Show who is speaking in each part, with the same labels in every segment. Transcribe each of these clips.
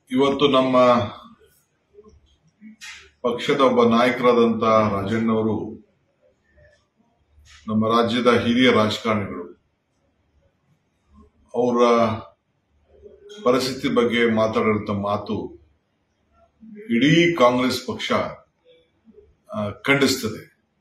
Speaker 1: ಇವತ್ತು ನಮ್ಮ ಪಕ್ಷದ ಒಬ್ಬ ನಾಯಕರಾದಂತ ರಾಜಣ್ಣವರು ನಮ್ಮ ರಾಜ್ಯದ ಹಿರಿಯ ರಾಜಕಾರಣಿಗಳು ಅವರ ಪರಿಸ್ಥಿತಿ ಬಗ್ಗೆ ಮಾತಾಡಿದಂತ ಮಾತು ಇಡೀ ಕಾಂಗ್ರೆಸ್ ಪಕ್ಷ ಆ, ಖಂಡಿಸ್ತದೆ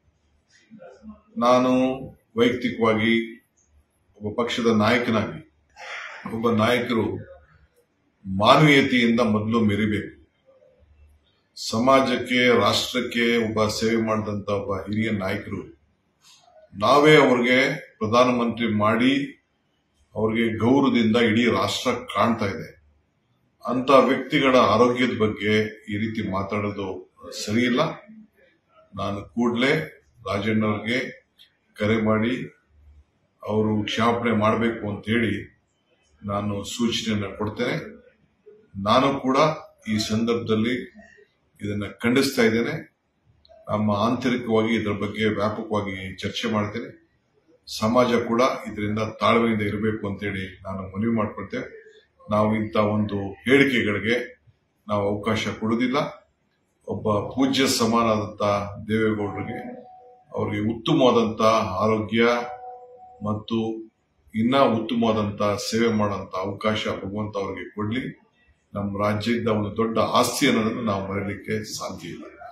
Speaker 1: ನಾನು ವೈಯಕ್ತಿಕವಾಗಿ ಒಬ್ಬ ಪಕ್ಷದ ನಾಯಕನಾಗಿ ಒಬ್ಬ ನಾಯಕರು ಮಾನವೀಯತೆಯಿಂದ ಮೊದಲು ಮೆರಿಬೇಕು ಸಮಾಜಕ್ಕೆ ರಾಷ್ಟ್ರಕ್ಕೆ ಒಬ್ಬ ಸೇವೆ ಮಾಡಿದಂತ ಒಬ್ಬ ಹಿರಿಯ ನಾಯಕರು ನಾವೇ ಅವ್ರಿಗೆ ಪ್ರಧಾನಮಂತ್ರಿ ಮಾಡಿ ಅವ್ರಿಗೆ ಗೌರವದಿಂದ ಇಡೀ ರಾಷ್ಟ್ರ ಕಾಣ್ತಾ ಇದೆ ಅಂತ ವ್ಯಕ್ತಿಗಳ ಆರೋಗ್ಯದ ಬಗ್ಗೆ ಈ ರೀತಿ ಮಾತಾಡೋದು ಸರಿಯಿಲ್ಲ ನಾನು ಕೂಡಲೇ ರಾಜಣ್ಣವ್ರಿಗೆ ಕರೆ ಮಾಡಿ ಅವರು ಕ್ಷಮಾಪಣೆ ಮಾಡಬೇಕು ಅಂತ ಹೇಳಿ ನಾನು ಸೂಚನೆಯನ್ನು ಕೊಡ್ತೇನೆ ನಾನು ಕೂಡ ಈ ಸಂದರ್ಭದಲ್ಲಿ ಇದನ್ನ ಖಂಡಿಸ್ತಾ ಇದ್ದೇನೆ ನಮ್ಮ ಆಂತರಿಕವಾಗಿ ಇದರ ಬಗ್ಗೆ ವ್ಯಾಪಕವಾಗಿ ಚರ್ಚೆ ಮಾಡ್ತೇನೆ ಸಮಾಜ ಕೂಡ ಇದರಿಂದ ತಾಳ್ಮೆಯಿಂದ ಇರಬೇಕು ಅಂತೇಳಿ ನಾನು ಮನವಿ ಮಾಡ್ಕೊಳ್ತೇವೆ ನಾವು ಇಂಥ ಒಂದು ಹೇಳಿಕೆಗಳಿಗೆ ನಾವು ಅವಕಾಶ ಕೊಡುವುದಿಲ್ಲ ಒಬ್ಬ ಪೂಜ್ಯ ಸಮಾನಾದಂತ ದೇವೇಗೌಡರಿಗೆ ಅವರಿಗೆ ಉತ್ತಮವಾದಂತ ಆರೋಗ್ಯ ಮತ್ತು ಇನ್ನ ಉತ್ತಮವಾದಂತ ಸೇವೆ ಮಾಡೋಂತ ಅವಕಾಶ ಭಗವಂತ ಅವರಿಗೆ ಕೊಡ್ಲಿ ನಮ್ಮ ರಾಜ್ಯದ ಒಂದು ದೊಡ್ಡ ಆಸ್ತಿ ಅನ್ನೋದನ್ನು ನಾವು ಮರೀಲಿಕ್ಕೆ ಸಾಧ್ಯ ಇಲ್ಲ